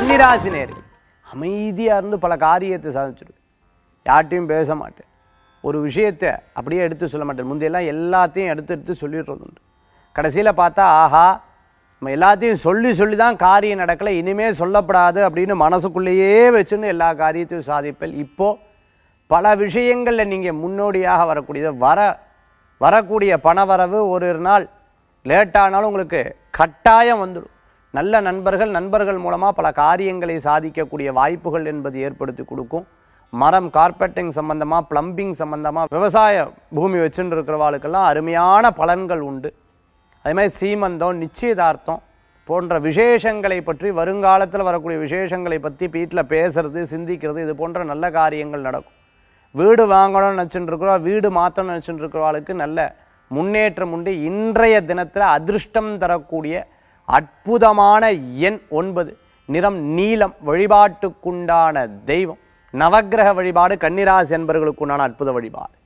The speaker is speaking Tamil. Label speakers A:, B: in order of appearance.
A: கன்னிராசி நேரி அமைதியாக இருந்து பல காரியத்தை சாதிச்சிடுவேன் யார்ட்டையும் பேச மாட்டேன் ஒரு விஷயத்தை அப்படியே எடுத்து சொல்ல மாட்டேன் முந்தையெல்லாம் எல்லாத்தையும் எடுத்து எடுத்து சொல்லிடுறது உண்டு கடைசியில் பார்த்தா ஆஹா நம்ம எல்லாத்தையும் சொல்லி சொல்லி தான் காரியம் நடக்கலை இனிமே சொல்லப்படாது அப்படின்னு மனசுக்குள்ளேயே வச்சுன்னு எல்லா காரியத்தையும் சாதிப்பேன் இப்போது பல விஷயங்களில் நீங்கள் முன்னோடியாக வரக்கூடியது வர வரக்கூடிய பணவரவு ஒரு நாள் லேட்டானாலும் உங்களுக்கு கட்டாயம் வந்துடும் நல்ல நண்பர்கள் நண்பர்கள் மூலமாக பல காரியங்களை சாதிக்கக்கூடிய வாய்ப்புகள் என்பது ஏற்படுத்தி கொடுக்கும் மரம் கார்பெட்டிங் சம்பந்தமாக ப்ளம்பிங் சம்பந்தமாக விவசாய பூமி வச்சுட்டு இருக்கிறவாளுக்கெல்லாம் அருமையான பலன்கள் உண்டு அதே மாதிரி சீமந்தம் நிச்சயதார்த்தம் போன்ற விசேஷங்களை பற்றி வருங்காலத்தில் வரக்கூடிய விசேஷங்களை பற்றி வீட்டில் பேசுறது சிந்திக்கிறது இது போன்ற நல்ல காரியங்கள் நடக்கும் வீடு வாங்கணும்னு நினச்சிட்டு இருக்கிறோம் வீடு மாற்றணும்னு நினச்சிட்டு இருக்கிறவாளுக்கு நல்ல முன்னேற்றம் உண்டு இன்றைய தினத்தில் அதிர்ஷ்டம் தரக்கூடிய அற்புதமான எண் ஒன்பது நிறம் நீலம் வழிபாட்டுக்குண்டான தெய்வம் நவக்கிரக வழிபாடு கன்னிராசி என்பவர்களுக்குண்டான அற்புத வழிபாடு